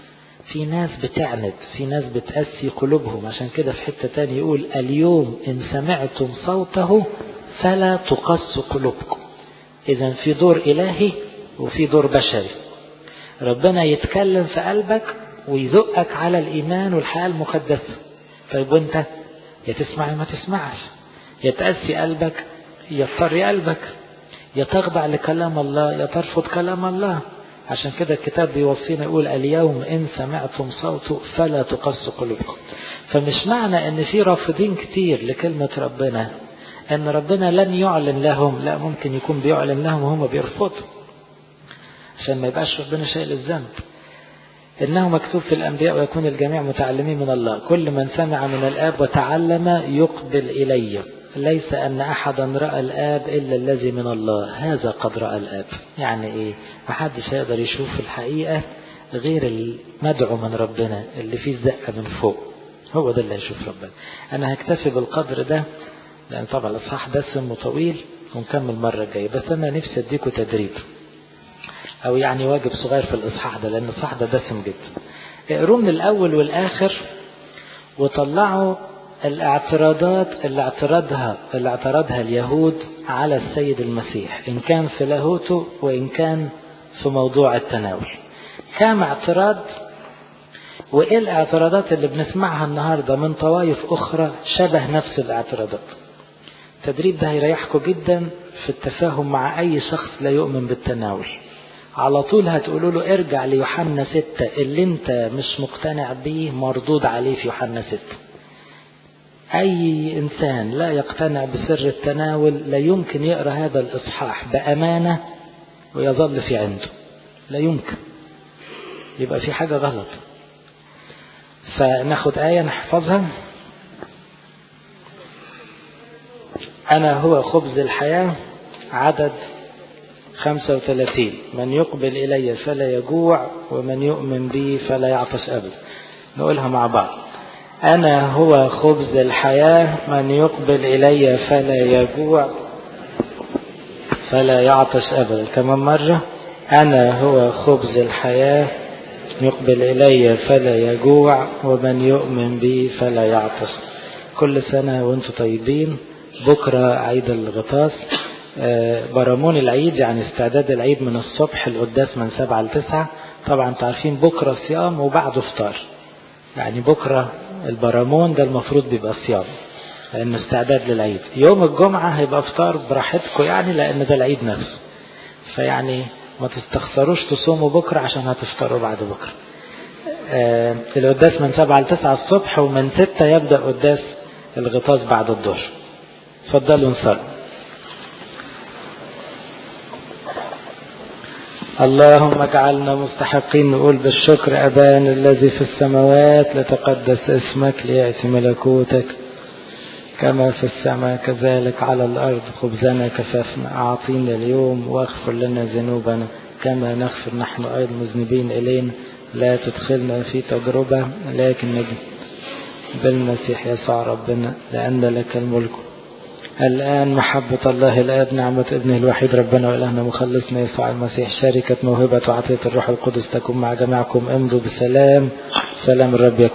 في ناس بتعند في ناس بتأسي قلوبهم عشان كده في حتة تاني يقول اليوم إن سمعتم صوته فلا تقص قلوبكم إذا في دور إلهي وفي دور بشري ربنا يتكلم في قلبك ويزقك على الإيمان والحياة المقدسة طيب وانت يا تسمع يا ما تسمعش يا تأسي قلبك يضطر قلبك يا تخضع لكلام الله يا ترفض كلام الله عشان كده الكتاب بيوصينا يقول اليوم إن سمعتم صوته فلا تقص قلوبكم فمش معنى ان في رافضين كتير لكلمة ربنا ان ربنا لن يعلن لهم لا ممكن يكون بيعلن لهم وهم بيرفضوا عشان ما يبقاش ربنا شايل الذنب إنه مكتوب في الأنبياء ويكون الجميع متعلمين من الله كل من سمع من الآب وتعلم يقبل إلي ليس أن أحدا رأى الآب إلا الذي من الله هذا قد رأى الآب يعني إيه محدش هيقدر يشوف الحقيقة غير المدعو من ربنا اللي فيه الزقة من فوق هو ده اللي هيشوف ربنا أنا هكتفي بالقدر ده لأن طبعا الإصحاح دسم وطويل ونكمل مرة الجاية بس أنا نفسي أديكم تدريب أو يعني واجب صغير في الإصحاح ده لأن الإصحاح ده دسم جدا اقروه من الأول والآخر وطلعوا الاعتراضات اللي اعترضها اللي اعترضها اليهود على السيد المسيح إن كان في لاهوته وإن كان في موضوع التناول كام اعتراض وإيه الاعتراضات اللي بنسمعها النهاردة من طوائف أخرى شبه نفس الاعتراضات التدريب ده هيريحكم جدا في التفاهم مع أي شخص لا يؤمن بالتناول على طول هتقولوا له ارجع ليوحنا ستة اللي انت مش مقتنع بيه مردود عليه في يوحنا ستة أي إنسان لا يقتنع بسر التناول لا يمكن يقرأ هذا الإصحاح بأمانة ويظل في عنده لا يمكن يبقى في حاجة غلط فناخد آية نحفظها أنا هو خبز الحياة عدد 35 من يقبل إلي فلا يجوع ومن يؤمن بي فلا يعطش أبدا نقولها مع بعض أنا هو خبز الحياة من يقبل إلي فلا يجوع فلا يعطش أبدا كمان مرة أنا هو خبز الحياة يقبل إلي فلا يجوع ومن يؤمن بي فلا يعطش كل سنة وانتم طيبين بكرة عيد الغطاس برامون العيد يعني استعداد العيد من الصبح القداس من سبعة لتسعة طبعا تعرفين بكرة صيام وبعده فطار يعني بكرة البرامون ده المفروض بيبقى صيام لأن استعداد للعيد يوم الجمعة هيبقى فطار براحتكم يعني لأن ده العيد نفسه فيعني ما تستخسروش تصوموا بكرة عشان هتفطروا بعد بكرة آه القداس من سبعة لتسعة الصبح ومن ستة يبدأ قداس الغطاس بعد الظهر اتفضلوا نصلي اللهم اجعلنا مستحقين نقول بالشكر أبانا الذي في السماوات لتقدس اسمك ليأتي ملكوتك كما في السماء كذلك على الأرض خبزنا كفافنا أعطينا اليوم واغفر لنا ذنوبنا كما نغفر نحن أيضا مذنبين إلينا لا تدخلنا في تجربة لكن نجي بالمسيح يسوع ربنا لأن لك الملك الآن محبة الله الآب نعمة ابنه الوحيد ربنا وإلهنا مخلصنا يسوع المسيح شركة موهبة وعطية الروح القدس تكون مع جميعكم امضوا بسلام سلام الرب يكون